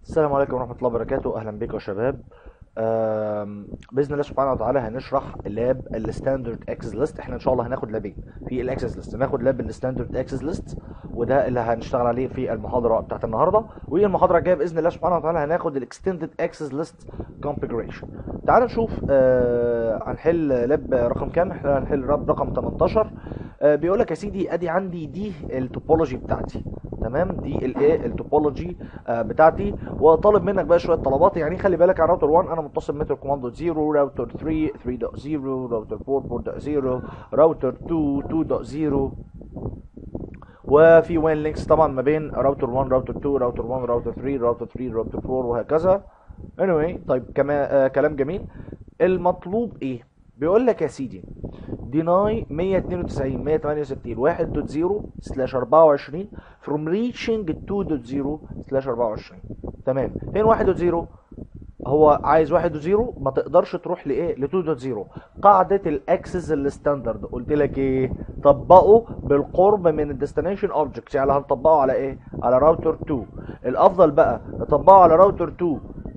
السلام عليكم ورحمة الله وبركاته أهلا بكم يا شباب آم، بإذن الله سبحانه وتعالى هنشرح لاب الستاندرد اكسس ليست احنا ان شاء الله هناخد لابين في الاكسس ليست هناخد لاب الستاندرد اكسس ليست وده اللي هنشتغل عليه في المحاضرة بتاعت النهاردة والمحاضرة الجاية بإذن الله سبحانه وتعالى هناخد الاكستندد اكسس ليست configuration تعال نشوف آه هنحل لاب رقم كام احنا هنحل لاب رقم 18 آه بيقول لك يا سيدي ادي عندي دي التوبولوجي بتاعتي تمام دي الايه التوبولوجي آه بتاعتي وطالب منك بقى شويه طلبات يعني خلي بالك على راوتر 1 انا متصل متر كوماندو 0 راوتر 3 3.0 راوتر 4 4.0 راوتر 2 2.0 وفي وين لينكس طبعا ما بين راوتر 1 راوتر 2 راوتر 1 راوتر 3 راوتر 3 راوتر 4 وهكذا anyway طيب كما آه كلام جميل المطلوب ايه بيقول لك يا سيدي deny 192 168 1.0 سلاش 24 from reaching 2.0 سلاش 24 تمام فين 1.0 هو عايز 1.0 ما تقدرش تروح لايه ل 2.0 قاعده الاكسس الستاندرد قلت لك ايه طبقه بالقرب من الديستنيشن اوبجكت يعني هنطبقه على ايه على راوتر 2 الافضل بقى نطبقه على راوتر 2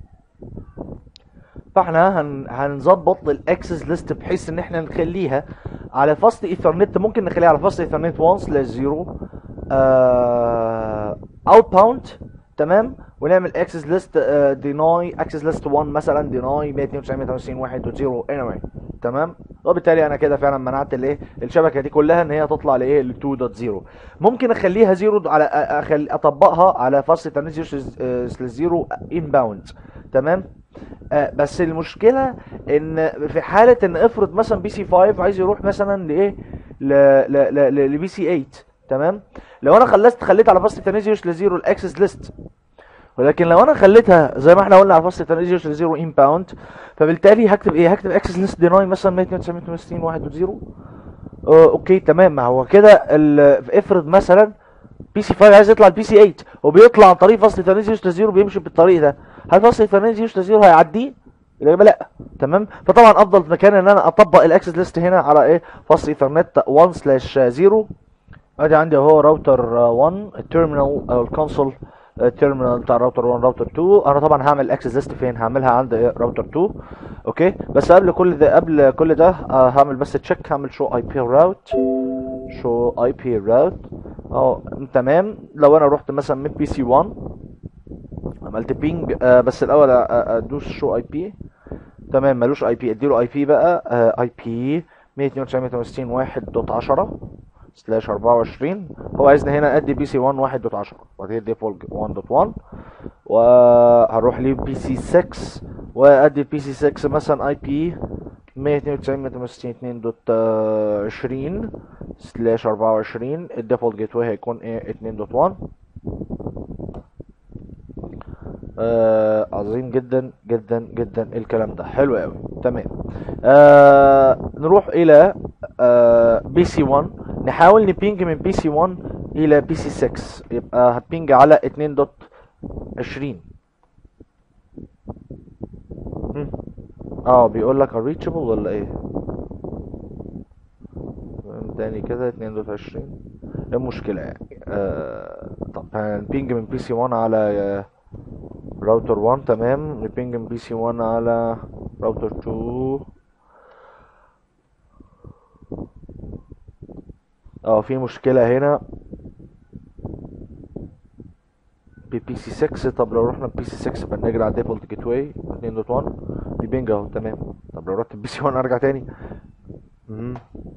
فاحنا هن... هنظبط الاكسس ليست بحيث ان احنا نخليها على فاست ايثرنت ممكن نخليها على فاست ايثرنت 1 سلاش 0 اوت باوند تمام ونعمل اكسس ليست ديناي اكسس ليست 1 مثلا ديناي 192 158 1 0 anyway تمام وبالتالي انا كده فعلا منعت الايه الشبكه دي كلها ان هي تطلع لايه ل 2.0 ممكن اخليها 0 على أخل... اطبقها على فاست ايثرنت 0 سلاش 0 انباوند تمام آه بس المشكله ان في حاله ان افرض مثلا بي سي 5 عايز يروح مثلا لايه لبي سي 8 تمام لو انا خلصت خليت على فاست تنزيوس لزيرو الاكسس ليست ولكن لو انا خليتها زي ما احنا قلنا على فاست تنزيوس لزيرو انباوند فبالتالي هكتب ايه هكتب اكسس ليست ديناي مثلا 192 168 1 0 آه اوكي تمام ما هو كده افرض مثلا بي سي 5 عايز يطلع البي سي 8 وبيطلع عن طريق فاصل تنزيوس لزيرو بيمشي بالطريق ده هل فاصل تنزيوس لزيرو هيعديه الاجابه لا تمام فطبعا افضل مكان ان انا اطبق الاكسس ليست هنا على ايه فاصل ايثرنت 1 سلاش 0 ادي عندي اهو راوتر 1 التيرمينال او الكونسول التيرمينال بتاع راوتر 1 راوتر 2 انا طبعا هعمل اكسس ليست فين هعملها عند راوتر 2 اوكي بس قبل كل ده قبل كل ده آه هعمل بس تشيك هعمل شو اي بي راوت شو اي بي راوت اه تمام لو انا رحت مثلا من بي سي 1 عملت بينج آه بس الاول ادوس شو اي بي تمام ملوش اي بي اديله اي بي بقى اي بي 192 1 دوت 10 سلاش 24 هو عايزني هنا ادي بي سي 1 1 دوت 10 وبعدين ديفولت 1 دوت 1 وهروح لي بي سي 6 وادي بي سي 6 مثلا اي بي 192 168 2 دوت 20 سلاش 24 الديفولت جيت واي هيكون ايه 2 دوت 1 آه عظيم جدا جدا جدا الكلام ده حلو قوي تمام آه نروح الى آه بي سي 1 نحاول نبينج من بي سي 1 الى بي سي 6 يبقى هبينج على 2 دوت 20 اه بيقول لك unreachable ولا ايه تاني كده 2 دوت 20 ايه المشكلة يعني آه طب هنبينج من بي سي 1 على آه راوتر 1 تمام نبينج من بي سي 1 على راوتر 2 اه في مشكلة هنا بي سي 6 طب لو رحنا بي سي 6 بنرجع على ديفولت جيت واي 2.1 بيبينج اهو تمام طب لو رحت بي سي 1 ارجع تاني امم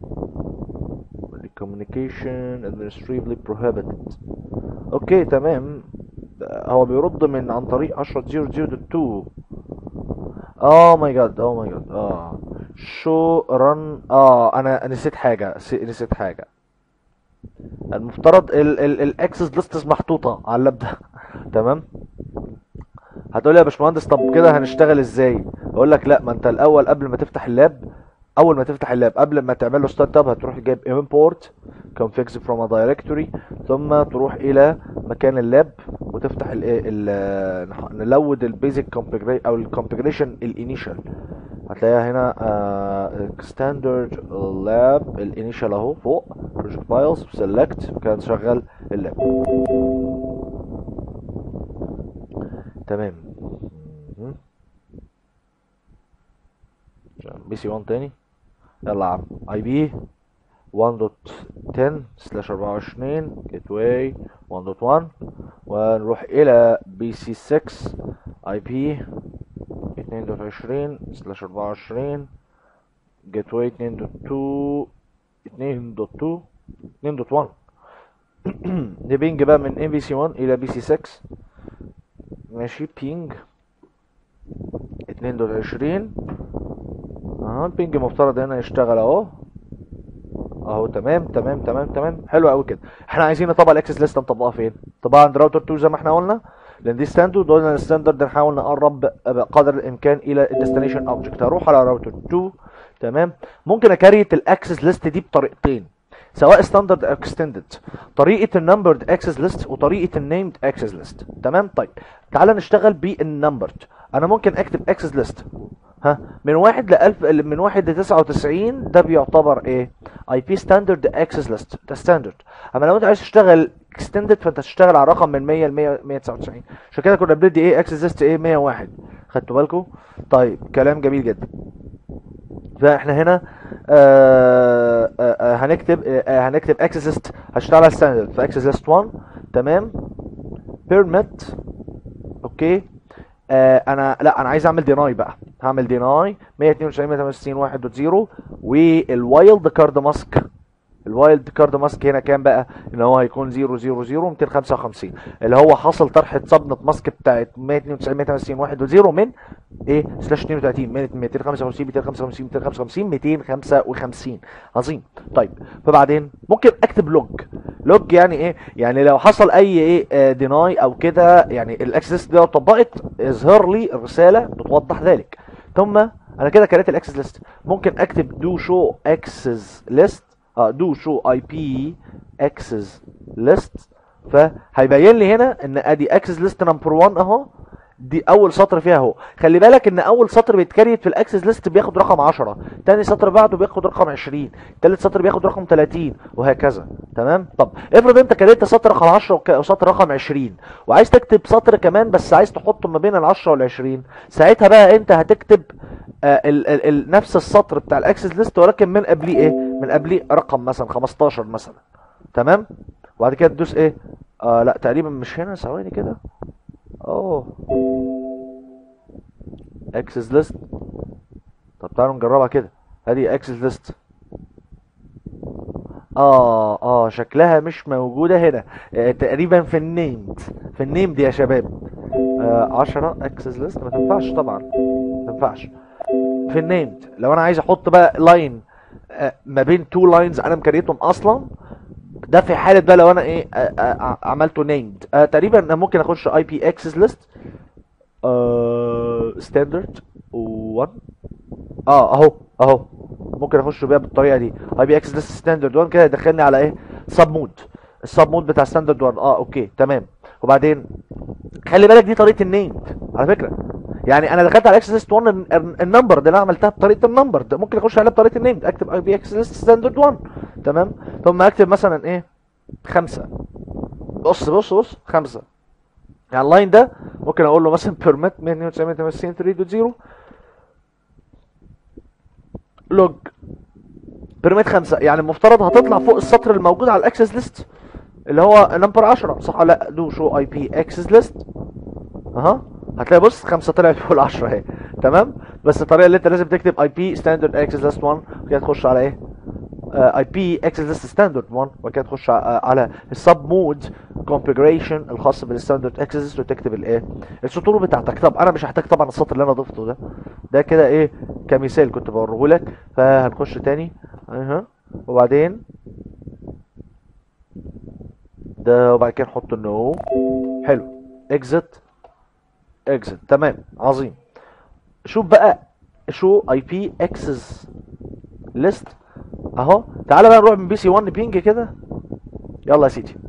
communication administratively prohibited اوكي تمام هو بيرد من عن طريق 10.0.0.2 اه ماي جاد اه ماي جاد اه شو رن اه انا نسيت حاجه نسيت حاجه المفترض الاكسس ليستس محطوطه على اللاب ده تمام هتقول لي يا باشمهندس طب كده هنشتغل ازاي اقول لك لا ما انت الاول قبل ما تفتح اللاب اول ما تفتح اللاب قبل ما تعمل له ستارت اب هتروح جايب import configs from a directory ثم تروح الى مكان اللاب وتفتح ال ال نلود البيزك configuration او الكونفيجريشن الانيشال هتلاقيها هنا ستاندرد لاب الانيشال اهو فوق بروجكت فايلز سيلكت كان شغال اللاب تمام بي سي 1 تاني يلا يا عم اي بي 1.10 سلاش 24 جيت واي 1.1 ونروح الى بي سي 6 اي بي 2.20 سلاش 24 جيت واي 2.2 2.2 2.1 نبينج بقى من ام بي سي 1 الى بي سي 6 ماشي بينج 22 اهو البينج مفترض هنا يشتغل اهو اهو تمام تمام تمام تمام حلو قوي كده احنا عايزين نطبق الاكسس ليست نطبقها فين طبعا عند راوتر 2 زي ما احنا قلنا لان دي ستاندرد قلنا الستاندرد نحاول نقرب قدر الامكان الى الديستنيشن اوبجكت هروح على راوتر 2 تمام ممكن اكريت الاكسس ليست دي بطريقتين سواء ستاندرد او اكستندد طريقه النمبرد اكسس ليست وطريقه النيمد اكسس ليست تمام طيب تعال نشتغل بالنمبرد انا ممكن اكتب اكسس ليست ها من واحد ل 1000 من واحد ل 99 ده بيعتبر ايه اي بي ستاندرد اكسس ليست ده ستاندرد اما لو انت عايز تشتغل اكستندد فانت تشتغل على رقم من 100 ل 100 199 عشان كده كنا بندي ايه اكسس ليست ايه 101 خدتوا بالكم طيب كلام جميل جدا فاحنا هنا آه آه آه هنكتب آه هنكتب اكسس ليست هشتغل على ستاندرد فاكسس ليست 1 تمام بيرميت اوكي آه انا لا انا عايز اعمل ديناي بقى هعمل ديناي 192 168 1.0 والوايلد كارد ماسك الوايلد كارد ماسك هنا كام بقى ان هو هيكون 0 0 0 255 اللي هو حاصل طرحه صبنه ماسك بتاعت 192 168 1.0 من ايه سلاش 32 من 255 255 255 255 عظيم طيب فبعدين ممكن اكتب لوج لوج يعني ايه يعني لو حصل اي ايه ديناي او كده يعني الاكسس دي لو اتطبقت اظهر لي الرساله بتوضح ذلك ثم انا كده كريت الاكسس ليست ممكن اكتب دو شو اكسس ليست دو شو اي بي اكسس ليست فهيبين لي هنا ان ادي اكسس ليست نمبر 1 اهو دي اول سطر فيها اهو خلي بالك ان اول سطر بيتكريت في الاكسس ليست بياخد رقم 10 تاني سطر بعده بياخد رقم 20 تالت سطر بياخد رقم 30 وهكذا تمام طب افرض انت كريت سطر رقم 10 وسطر رقم 20 وعايز تكتب سطر كمان بس عايز تحطه ما بين ال 10 وال 20 ساعتها بقى انت هتكتب آه ال ال ال نفس السطر بتاع الاكسس ليست ولكن من قبليه ايه من قبليه رقم مثلا 15 مثلا تمام وبعد كده تدوس ايه آه لا تقريبا مش هنا ثواني كده اوه اكسس ليست طب تعالوا نجربها كده ادي اكسس ليست اه اه شكلها مش موجودة هنا آه تقريبا في النيمد في النيمد يا شباب آه 10 اكسس ليست ما تنفعش طبعا ما تنفعش في النيمد لو انا عايز احط بقى لاين آه ما بين تو لاينز انا مكريتهم اصلا ده في حاله بقى لو انا ايه آه آه عملته نيمد آه تقريبا انا ممكن اخش اي بي اكسس ليست ستاندرد 1 اه اهو اهو ممكن اخش بيها بالطريقه دي اي بي اكسس ليست ستاندرد 1 كده يدخلني على ايه سب مود السب مود بتاع ستاندرد 1 اه اوكي تمام وبعدين خلي بالك دي طريقه النيمد على فكره يعني انا دخلت على اكسس ليست 1 النمبر ده انا عملتها بطريقه النمبر ده ممكن اخش عليها بطريقه النيم اكتب اي بي اكسس ليست ستاندرد 1 تمام ثم اكتب مثلا ايه خمسة بص بص بص خمسة يعني اللاين ده ممكن اقول له مثلا بيرميت 192 3.0 لوج بيرميت خمسة يعني المفترض هتطلع فوق السطر الموجود على الاكسس ليست اللي هو نمبر 10 صح ولا لا دو شو اي بي اكسس ليست اها هتلاقي بص خمسة طلعت فوق العشرة اهي تمام بس الطريقة اللي انت لازم تكتب اي بي ستاندرد اكسس ليست 1 وكده تخش على ايه اي بي اكسس ليست ستاندرد 1 وكده تخش على السب مود كونفيجريشن الخاص بالستاندرد اكسس وتكتب الايه السطور بتاعتك طب انا مش هحتاج طبعا السطر اللي انا ضفته ده ده كده ايه كمثال كنت بوريه لك فهنخش تاني اها وبعدين ده وبعد كده نحط النو حلو اكزت اكزت تمام عظيم شوف بقى شو اي بي اكسس ليست اهو تعالى بقى نروح من بي سي 1 بينج كده يلا يا سيدي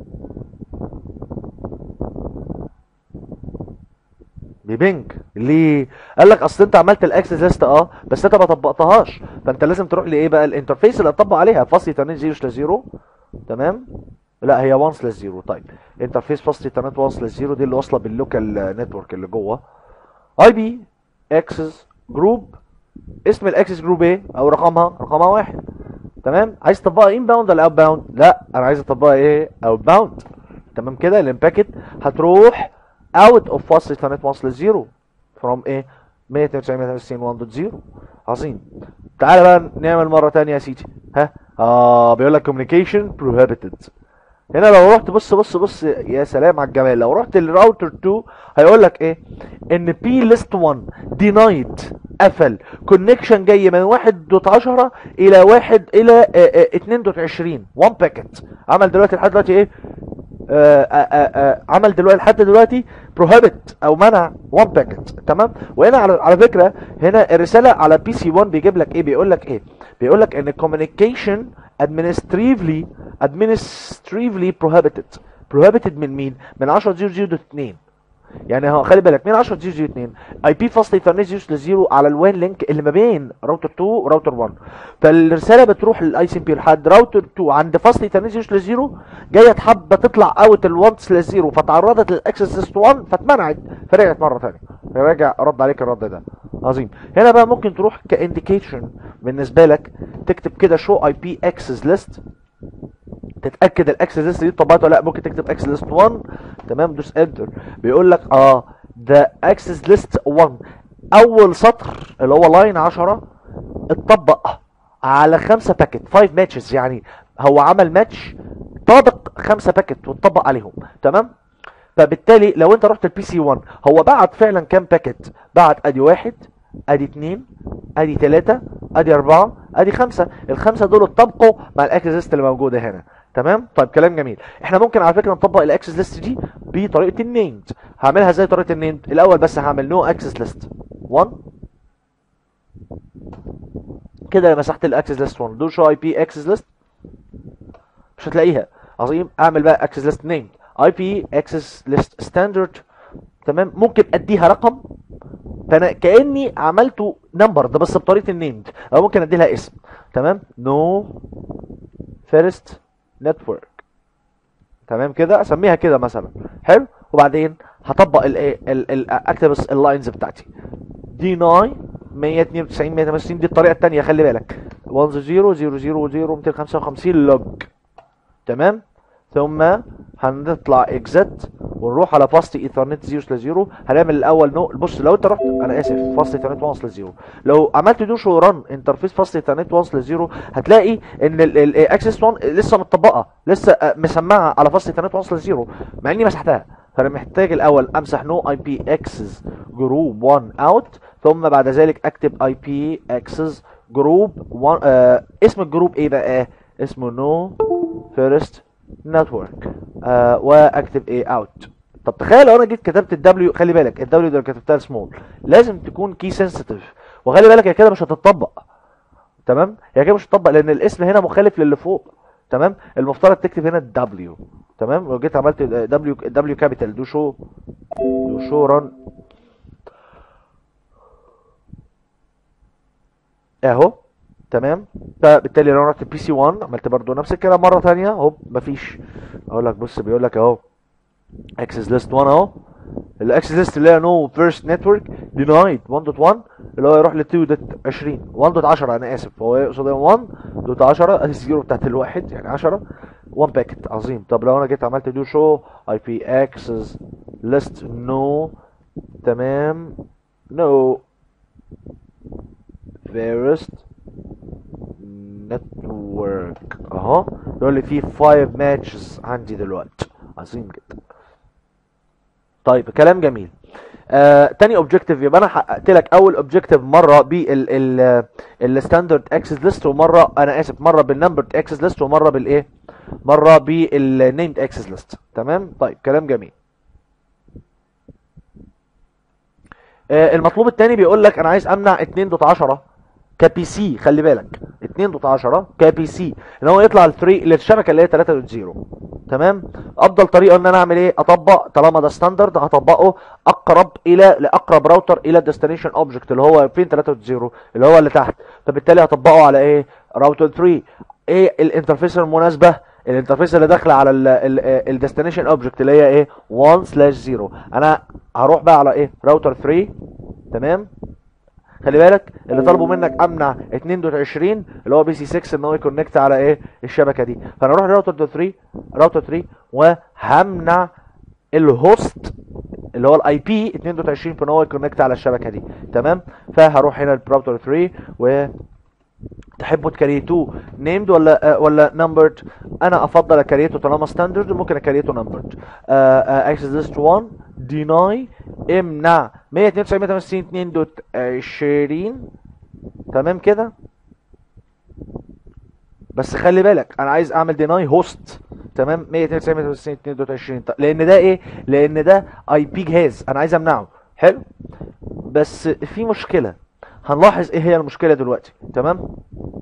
ببنج ليه قال لك اصل انت عملت الاكسس ليست اه بس انت ما طبقتهاش فانت لازم تروح لايه بقى الانترفيس اللي هتطبق عليها فاصل 2 0 0 تمام لا هي 1 سلاش 0 طيب انترفيس فاست ايثرنت 1 سلاش 0 دي اللي واصله باللوكال نتورك اللي جوه اي بي اكسس جروب اسم الاكسس جروب ايه او رقمها رقمها واحد تمام عايز تطبقها ان باوند ولا اوت باوند لا انا عايز اطبقها ايه اوت باوند تمام كده الامباكت هتروح اوت اوف فاست ايثرنت 1 سلاش 0 فروم ايه 192 192 1.0 عظيم تعالى بقى نعمل مره تانية يا سيدي ها اه بيقول لك communication prohibited هنا لو رحت بص بص بص يا سلام على الجمال لو رحت للراوتر 2 هيقول لك ايه ان بي ليست 1 دينايد قفل كونكشن جاي من 1.10 الى 1 الى 2.20 1 باكيت عمل دلوقتي لحد دلوقتي ايه آه، آه، آه، آه، عمل دلوقتي لحد دلوقتي بروهيبت او منع 1 باكيت تمام وهنا على على فكره هنا الرساله على بي سي 1 بيجيب لك ايه بيقول لك ايه بيقول لك ان communication administratively administratively prohibited prohibited من مين من 10.0.0.2 يعني هو خلي بالك من 10.0.0.2 اي بي فاست ايثرنت يوز لزيرو على الوان لينك اللي ما بين راوتر 2 وراوتر 1 فالرساله بتروح للاي سي بي لحد راوتر 2 عند فاست ايثرنت يوز لزيرو جايه حابه تطلع اوت ال1 سلاش 0 فتعرضت للاكسس ليست 1 فاتمنعت فرجعت مره ثانيه راجع رد عليك الرد ده عظيم هنا بقى ممكن تروح كانديكيشن بالنسبه لك تكتب كده شو اي بي اكسس ليست تتاكد الاكسس ليست دي اتطبقت ولا لا ممكن تكتب اكسس ليست 1 تمام دوس انتر بيقول لك اه ده اكسس ليست 1 اول سطر اللي هو لاين 10 اتطبق على خمسة باكت 5 ماتشز يعني هو عمل ماتش طابق خمسة باكت واتطبق عليهم تمام فبالتالي لو انت رحت البي سي 1 هو بعت فعلا كام باكت بعت ادي واحد ادي اتنين ادي تلاتة ادي اربعة ادي خمسة الخمسة دول اتطبقوا مع الاكسس ليست اللي موجودة هنا تمام طيب كلام جميل احنا ممكن على فكرة نطبق الاكسس ليست دي بطريقة النيمد هعملها ازاي طريقة النيمد الاول بس هعمل نو اكسس ليست 1 كده مسحت الاكسس ليست 1 دول شو اي بي اكسس ليست مش هتلاقيها عظيم اعمل بقى اكسس ليست نيم اي بي اكسس ليست ستاندرد تمام ممكن اديها رقم فانا كاني عملته نمبر ده بس بطريقه النيمد او ممكن ادي لها اسم تمام نو فيرست نتورك تمام كده اسميها كده مثلا حلو وبعدين هطبق الايه ال- ال- اكتب اللاينز بتاعتي دي 9 192 168 دي الطريقه الثانيه خلي بالك 1 0 0 0 0 255 لوج تمام ثم هنطلع اكزت ونروح على فاست ايثرنت 0 سلاش 0 هنعمل الاول نو بص لو انت رحت انا اسف فاست ايثرنت 1 سلاش 0 لو عملت دوش وران انترفيس فاست ايثرنت 1 سلاش 0 هتلاقي ان الاكسس 1 لسه متطبقه لسه آه، مسمعه على فاست ايثرنت 1 سلاش 0 مع اني مسحتها فانا محتاج الاول امسح نو اي بي اكسس جروب 1 اوت ثم بعد ذلك اكتب اي بي اكسس جروب 1 آه اسم الجروب ايه بقى اسمه نو فيرست نتورك آه واكتب ايه اوت طب تخيل لو انا جيت كتبت الدبليو خلي بالك الدبليو ده كتبتها سمول لازم تكون كي سنسيتيف وخلي بالك هي كده مش هتطبق تمام هي كده مش هتطبق لان الاسم هنا مخالف للي فوق تمام المفترض تكتب هنا الدبليو تمام لو جيت عملت دبليو دبليو كابيتال دو شو دو شو ران اهو تمام فبالتالي لو رحت بي سي 1 عملت برضو نفس الكلام مره ثانيه اهو مفيش اقول لك بص بيقول لك اهو اكسس ليست 1 اهو الاكسس ليست اللي هي نو فيرست نتورك دينايد 1.1 اللي هو يروح ل 2.20 1.10 انا اسف هو يقصد 1.10 ادي الزيرو بتاعت الواحد يعني 10 1 باكت عظيم طب لو انا جيت عملت دو شو اي بي اكسس ليست نو تمام نو فيرست نتورك اهو يقول لي في 5 ماتشز عندي دلوقتي عظيم جدا طيب كلام جميل آه، تاني اوبجيكتيف يبقى انا حققت لك اول اوبجيكتيف مره بال الستاندرد اكسس ليست ومره انا اسف مره بالنمبرد اكسس ليست ومره بالايه مره بالنيمد اكسس ليست تمام طيب كلام جميل آه، المطلوب الثاني بيقول لك انا عايز امنع 2.10 كبي سي خلي بالك 2.10 كبي سي ان هو يطلع ل 3 للشبكه اللي هي 3.0 تمام افضل طريقه ان انا اعمل ايه اطبق طالما ده ستاندرد هطبقه اقرب الى لاقرب راوتر الى الديستنيشن اوبجكت اللي هو فين 3.0 اللي هو اللي تحت فبالتالي هطبقه على ايه راوتر 3 ايه الانترفيس المناسبه الانترفيس اللي داخله على الديستنيشن اوبجكت اللي هي ايه 1 سلاش 0 انا هروح بقى على ايه راوتر 3 تمام خلي بالك اللي طلبوا منك امنع 2.20 اللي هو بي سي 6 ان هو يكونكت على ايه الشبكه دي فانا اروح راوتر 3 راوتر 3 وهمنع الهوست اللي هو الاي بي 2.20 في ان هو يكونكت على الشبكه دي تمام فهروح هنا الراوتر 3 و تحبوا تكريتوه نيمد ولا آه ولا نمبرد انا افضل اكريته طالما ستاندرد ممكن اكريته نمبرد اكسس ليست 1 ديناي امنع 192.168.2.20 تمام كده بس خلي بالك انا عايز اعمل ديناي هوست تمام 192.168.2.20 لان ده ايه لان ده اي بي جهاز انا عايز امنعه حلو بس في مشكله هنلاحظ ايه هي المشكله دلوقتي تمام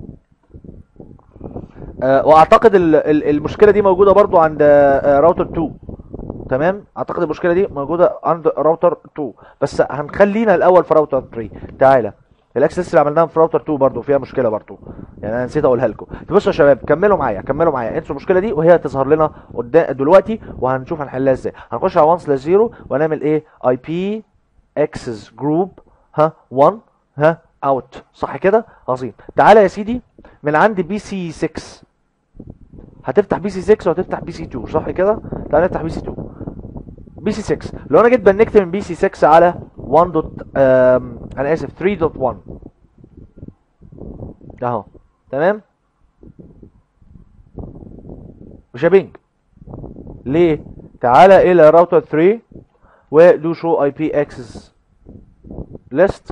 آه واعتقد ال ال المشكله دي موجوده برضو عند آه راوتر 2 تمام اعتقد المشكله دي موجوده عند راوتر 2 بس هنخلينا الاول في راوتر 3 تعالى الاكسس اللي عملناها في راوتر 2 برضو فيها مشكله برضو يعني انا نسيت اقولها لكم بصوا يا شباب كملوا معايا كملوا معايا انسوا المشكله دي وهي هتظهر لنا قدام دلوقتي وهنشوف هنحلها ازاي هنخش على 1 سلاش 0 ونعمل ايه اي بي اكسس جروب ها 1 ها اوت صح كده عظيم تعالى يا سيدي من عند بي سي 6 هتفتح بي سي 6 وهتفتح بي سي 2 صح كده تعالى نفتح بي سي 2 بي سي 6 لو انا جيت بنكت من بي سي 6 على 1 دوت آم، انا اسف 3.1 اهو تمام مش هبنج ليه تعالى الى راوتر 3 ودو شو اي بي اكسس ليست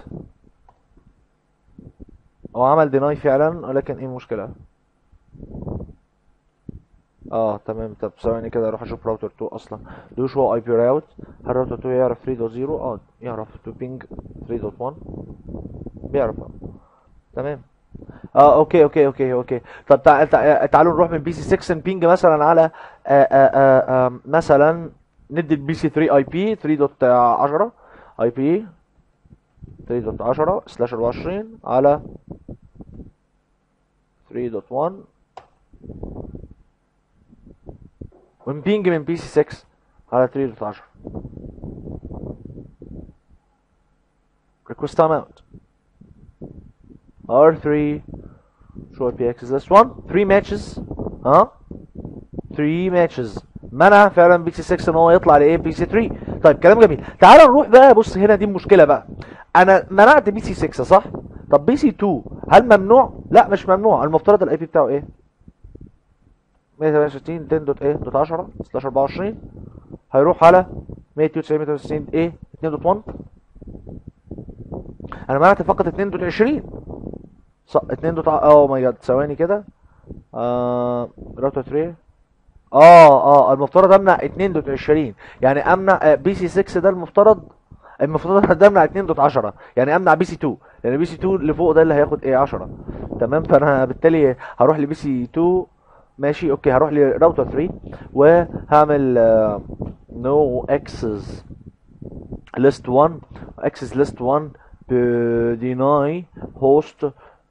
هو عمل ديناي فعلا ولكن ايه المشكلة اه تمام طب ثواني كده اروح اشوف راوتر 2 اصلا دو شو اي بي راوت هل راوتر 2 يعرف 3.0 اه يعرف تو بينج 3.1 بيعرف اه تمام اه اوكي اوكي اوكي اوكي طب تع... تع... تعالوا نروح من بي سي 6 بينج مثلا على آه آه آه آه مثلا ندي البي سي 3 اي بي 3.10 اي بي 3.10 سلاش 24 على 3.1 ونبينج من بي سي 6 على 3.10 request timeout R3 show IP access list 1 3 matches ها 3 matches منع فعلا بي سي 6 ان هو يطلع لايه بي سي 3 طيب كلام جميل تعال نروح بقى بص هنا دي المشكله بقى انا منعت بي سي 6 صح طب بي سي 2 هل ممنوع لا مش ممنوع المفترض الاي بي بتاعه ايه 168 10 دوت ايه دوت 10 سلاش 24 هيروح على 192 168 ايه 2 دوت 1 انا منعت فقط 2 دوت 20 صح 2 دوت اوه ماي جاد ثواني كده آه راوتر 3 اه اه المفترض امنع 2 دوت 20 يعني امنع بي سي 6 ده المفترض المفترض ده امنع 2 دوت 10 يعني امنع بي سي 2 لان بي سي 2 اللي فوق ده اللي هياخد ايه 10 تمام فانا بالتالي هروح لبي سي 2 ماشي اوكي هروح لراوتر 3 وهعمل نو اكسس ليست 1 اكسس ليست 1 deny host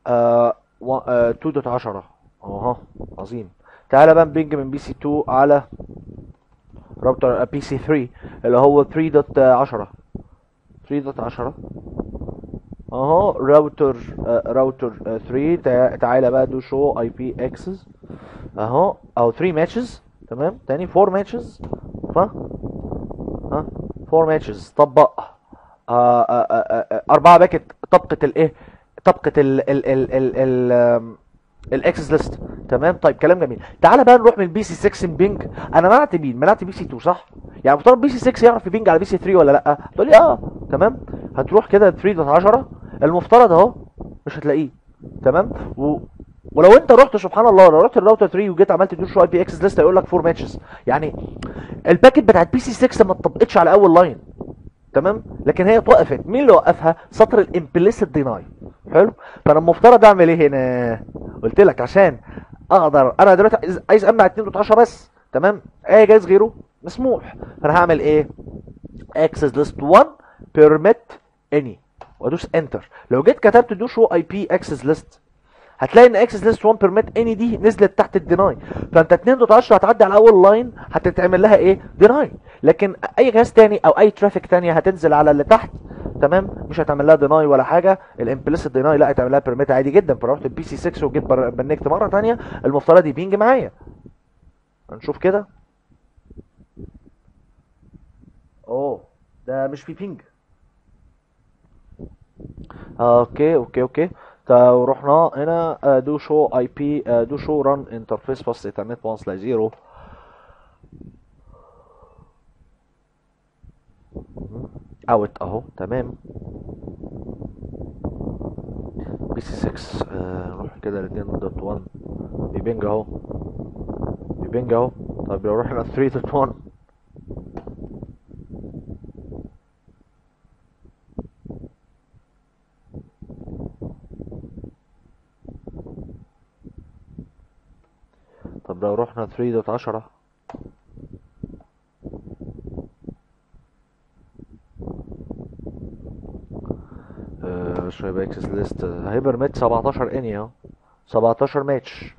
2.10 اها عظيم تعالى بقى نبنج من بي سي 2 على راوتر بي سي 3 اللي هو 3.10 3.10 اهو راوتر راوتر 3 تع- تعالى بقى دو شو اي بي اكسس اهو او 3 ماتشز تمام تاني 4 ماتشز ف ها 4 ماتشز طبق آه آه آه آه أربعة باكت طبقة الإيه؟ طبقة ال ال ال ال ال الاكسس ليست تمام طيب كلام جميل تعالى بقى نروح من بي سي 6 بينج انا منعت مين منعت بي سي 2 صح يعني المفترض بي سي 6 يعرف يبينج على بي سي 3 ولا لا تقول لي اه تمام هتروح كده 3.10 المفترض اهو مش هتلاقيه تمام و... ولو انت رحت سبحان الله لو رحت الراوتر 3 وجيت عملت دور شو اي بي اكسس ليست هيقول لك 4 ماتشز يعني الباكت بتاعت بي سي 6 ما اتطبقتش على اول لاين تمام لكن هي اتوقفت مين اللي وقفها سطر الامبليسيت ديناي حلو فانا المفترض اعمل ايه هنا قلت لك عشان اقدر انا دلوقتي عايز- عايز امنع 2.10 بس تمام اي جايز غيره مسموح فانا هعمل ايه اكسس ليست 1 بيرميت اني وادوس انتر لو جيت كتبت دو شو اي بي اكسس ليست هتلاقي ان اكسس ليست 1 بيرميت اني دي نزلت تحت الديناي فانت 2 دوت 10 هتعدي على اول لاين هتتعمل لها ايه ديناي لكن اي جهاز تاني او اي ترافيك تانية هتنزل على اللي تحت تمام مش هتعمل لها ديناي ولا حاجه الامبليسيت ديناي لا هتعمل لها بيرميت عادي جدا فرحت البي سي 6 وجيت بر- بنكت مره تانية المفترض يبينج معايا هنشوف كده اوه ده مش في بينج اوكي اوكي اوكي طب رحنا هنا دو شو اي بي دو شو ران انترفيس فاست ايثرنت 1 سلاش 0 اوت اهو تمام بي سي 6 آه، نروح كده ل 2.1 بيبنج اهو بيبنج اهو طب لو رحنا 3.1 طب لو رحنا 3.10 آه، شوية يبقى اكسس ليست هيبر مات 17 اني اهو 17 ماتش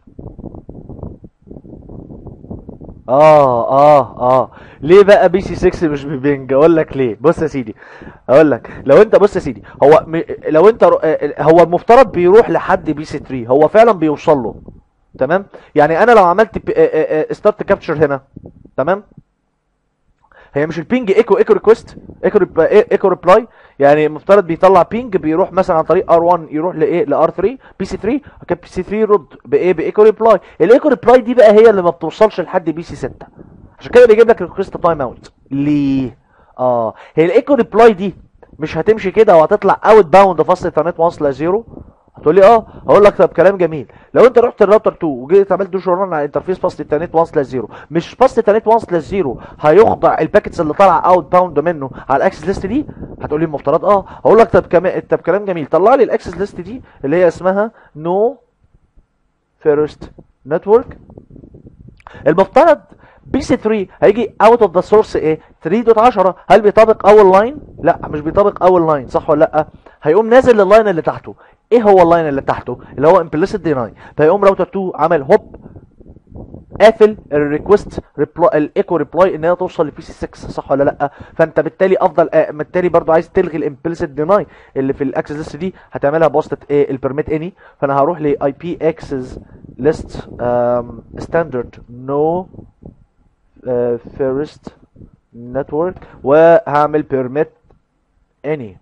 اه اه اه ليه بقى بي سي 6 مش ببنج اقول لك ليه بص يا سيدي اقول لك لو انت بص يا سيدي هو م... لو انت رو... آه، هو المفترض بيروح لحد بي سي 3 هو فعلا بيوصل له تمام يعني انا لو عملت ستارت كابتشر هنا تمام هي مش البينج ايكو ايكو ريكوست ايكو ريب- ايكو ريبلاي يعني المفترض بيطلع بينج بيروح مثلا عن طريق ار1 يروح لايه لار 3 بي سي 3 كان بي سي 3 يرد بايه بايكو ريبلاي الايكو ريبلاي دي بقى هي اللي ما بتوصلش لحد بي سي 6 عشان كده بيجيب لك ريكوست تايم اوت ليه اه هي الايكو ريبلاي دي مش هتمشي كده وهتطلع اوت باوند فاصل انترنت واصله زيرو هتقول لي اه هقول لك طب كلام جميل لو انت رحت الراوتر 2 وجيت عملت دوش ران على انترفيس باست التانيت 1 سلاش 0 مش باست التانيت 1 سلاش 0 هيخضع الباكتس اللي طالعه اوت باوند منه على الاكسس ليست دي هتقول لي المفترض اه هقول لك طب كمان طب كلام جميل طلع لي الاكسس ليست دي اللي هي اسمها نو فيرست نتورك المفترض بي سي 3 هيجي اوت اوف ذا سورس ايه 3.10 هل بيطابق اول لاين لا مش بيطابق اول لاين صح ولا لا هيقوم نازل لللاين اللي تحته ايه هو اللاين اللي تحته اللي هو implicit deny فيقوم راوتر 2 عمل هوب قافل الريكوست ريبلاي الايكو ريبلاي ان هي توصل لبي سي 6 صح ولا لا فانت بالتالي افضل آه بالتالي برضو عايز تلغي الامبليسيت ديناي اللي في الاكسس ليست دي هتعملها بواسطه ايه البرميت اني فانا هروح لاي بي اكسس ليست ستاندرد نو فيرست نتورك وهعمل بيرميت اني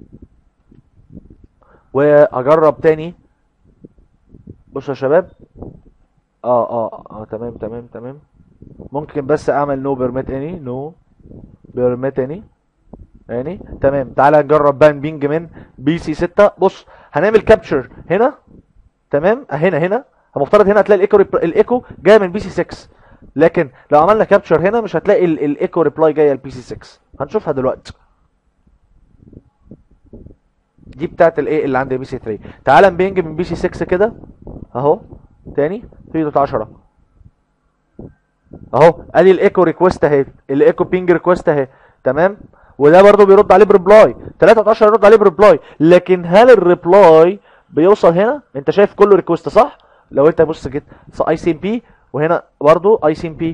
واجرب تاني بصوا يا شباب اه اه اه تمام تمام تمام ممكن بس اعمل نو بيرميت اني نو بيرميت اني يعني تمام تعالى نجرب بقى بينج من بي سي 6 بص هنعمل كابتشر هنا تمام هنا هنا المفترض هنا هتلاقي الايكو ريب- الايكو جايه من بي سي 6 لكن لو عملنا كابتشر هنا مش هتلاقي ال- الايكو ريبلاي جايه لبي سي 6 هنشوفها دلوقتي دي بتاعت الايه اللي عند بي سي 3 تعال نبينج من بي سي 6 كده اهو تاني 3.10 اهو ادي الايكو ريكوست اهي الايكو بينج ريكوست اهي تمام وده برضو بيرد عليه بريبلاي 3.10 يرد عليه بريبلاي لكن هل الريبلاي بيوصل هنا انت شايف كله ريكوست صح لو انت بص جيت اي سي ام بي وهنا برضو اي سي ام بي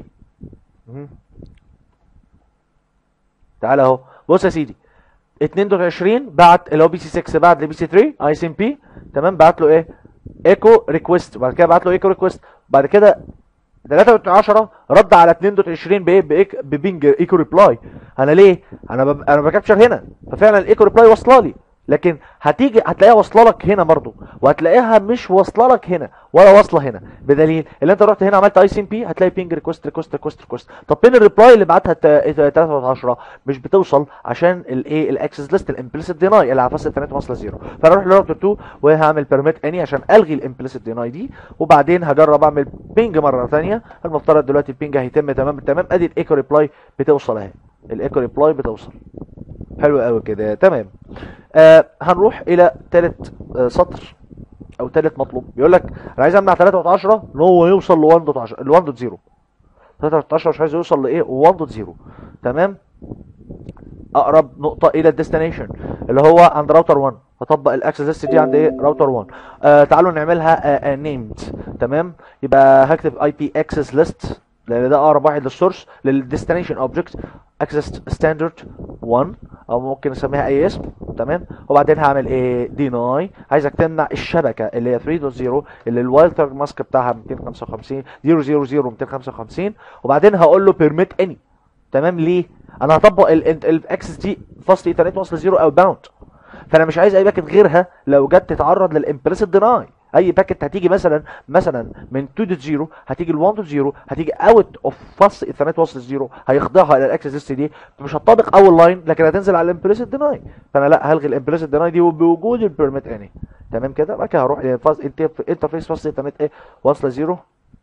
تعالى اهو بص يا سيدي 22 بعت اللي هو بي سي 6 بعت لبي سي 3 اي سي ام بي تمام بعت له ايه ايكو ريكويست بعد كده بعت له ايكو ريكويست بعد كده 3.10 رد على 2.20 بايه بإيك- ببينج ايكو ريبلاي انا ليه انا ب... انا بكابتشر هنا ففعلا الايكو ريبلاي واصله لي لكن هتيجي هتلاقيها واصله لك هنا برضو وهتلاقيها مش واصله لك هنا ولا واصله هنا بدليل اللي انت رحت هنا عملت اي سي ام بي هتلاقي بينج ريكوست ريكوست ريكوست ريكوست طب فين الريبلاي اللي بعتها 3.10 مش بتوصل عشان الايه الاكسس ليست الامبليسيت ديناي اللي على فاصل 3.0 فانا اروح لراوتر 2 وهعمل بيرميت اني عشان الغي الامبليسيت ديناي دي وبعدين هجرب اعمل بينج مره ثانيه المفترض دلوقتي البينج هيتم تمام تمام ادي الايكو ريبلاي بتوصل اهي الايكو ريبلاي بتوصل حلو قوي كده تمام آه هنروح الى ثالث آه سطر او ثالث مطلوب بيقول لك انا عايز امنع 3.10 ان هو يوصل ل 1.10 ل 1.0 3.10 مش عايز يوصل لايه 1.0 تمام اقرب نقطه الى الديستنيشن اللي هو عند راوتر 1 هطبق الاكسس ليست دي عند ايه راوتر 1 آه تعالوا نعملها نيمد تمام يبقى هكتب اي بي اكسس ليست لان ده اقرب واحد للسورس للديستنيشن اوبجكت اكسس ستاندرد 1 او ممكن نسميها اي اسم تمام وبعدين هعمل ايه ديناي عايزك تمنع الشبكه اللي هي 3.0 اللي الوايلتر ماسك بتاعها 255 000 255 وبعدين هقول له بيرميت اني تمام ليه انا هطبق الاكسس دي فاست ايثرنت وصل زيرو او باوند فانا مش عايز اي باكت غيرها لو جت تتعرض للامبليسيت ديناي اي باكت هتيجي مثلا مثلا من 2.0 هتيجي ل 1.0 هتيجي اوت اوف فاست ايثرنت وصل زيرو هيخضعها الى الاكسس ليست دي مش هتطابق اول لاين لكن هتنزل على الامبليسيت ديناي فانا لا هلغي الامبليسيت ديناي دي وبوجود البيرميت اني تمام كده بعد كده هروح انترفيس فاست ايثرنت ايه واصله زيرو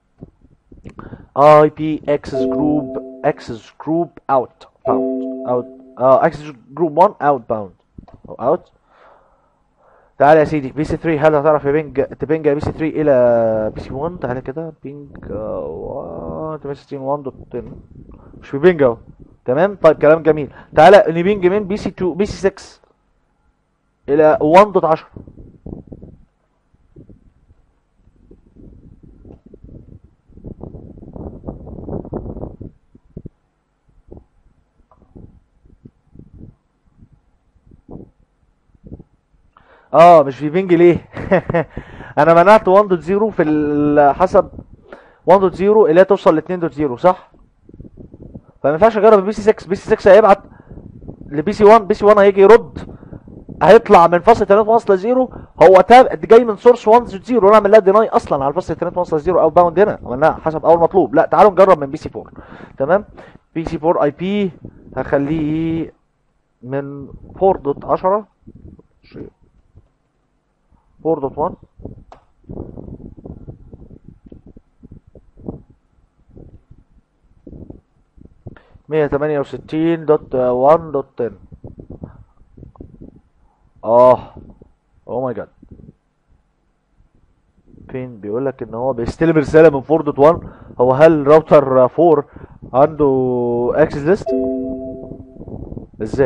اي بي اكسس جروب اكسس جروب اوت باوند اوت اه اكسس جروب 1 اوت باوند او اوت تعالى يا سيدي بي سي 3 هل هتعرف يبنج تبنج بي سي 3 الى بي سي 1 تعالى كده بينج 1 1 دوت 10 مش بيبنج اهو تمام طيب كلام جميل تعالى نبنج من بي سي 2 بي سي 6 الى 1 دوت 10 اه مش في بينج ليه انا منعت 1.0 في ال- حسب 1.0 اللي هي توصل ل 2.0 صح فما ينفعش اجرب البي سي 6 بي سي 6 هيبعت لبي سي 1 بي سي 1 هيجي يرد هيطلع من فاصل 3 واصله 0 هو تاب جاي من سورس 1.0 وانا عامل لها ديناي اصلا على الفاصل 3 واصله 0 او باوند هنا عملناها حسب اول مطلوب لا تعالوا نجرب من بي سي 4 تمام بي سي 4 اي بي هخليه من 4.10 4.1 مية تمانية وستين دوت وان دوت تن اه او ماي جاد فين بيقول لك ان هو بيستلم رسالة من 4.1 هو هل راوتر 4 عنده اكسس ليست ازاي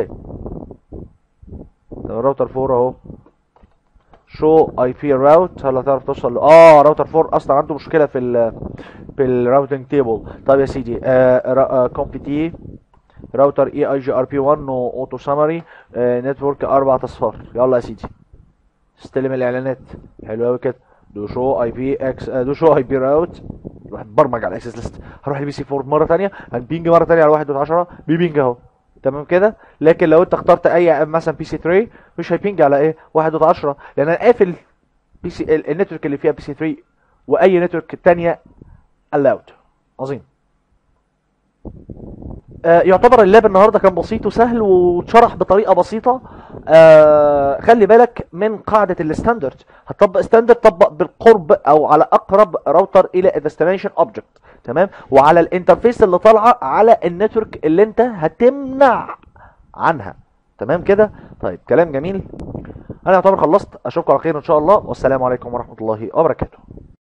ده الراوتر 4 اهو شو اي بي راوت هل هتعرف توصل ل- اه راوتر 4 اصلا عنده مشكله في ال في الراوتنج تيبل طيب يا سيدي كومبي تي راوتر اي اي جي ار بي 1 اوتو سامري نتورك اربع اصفار يلا يا سيدي استلم الاعلانات حلو قوي كده دو شو اي بي اكس دو شو اي بي راوت روح اتبرمج على الاكسس ليست هروح البي سي 4 مره ثانيه هنبينج مره ثانيه على 1.10 بيبينج اهو تمام كده لكن لو انت اخترت اي مثلا بي سي 3 مش هيبينج على ايه 1.10 لان انا قافل بي سي ال- النتورك اللي فيها بي سي 3 واي نتورك تانية allowed عظيم آه، يعتبر اللاب النهارده كان بسيط وسهل واتشرح بطريقه بسيطه آه، خلي بالك من قاعده الستاندرد هتطبق ستاندرد طبق بالقرب او على اقرب راوتر الى الديستنيشن اوبجكت تمام وعلى الانترفيس اللي طالعه على النتورك اللي انت هتمنع عنها تمام كده طيب كلام جميل انا يعتبر خلصت اشوفكم على خير ان شاء الله والسلام عليكم ورحمه الله وبركاته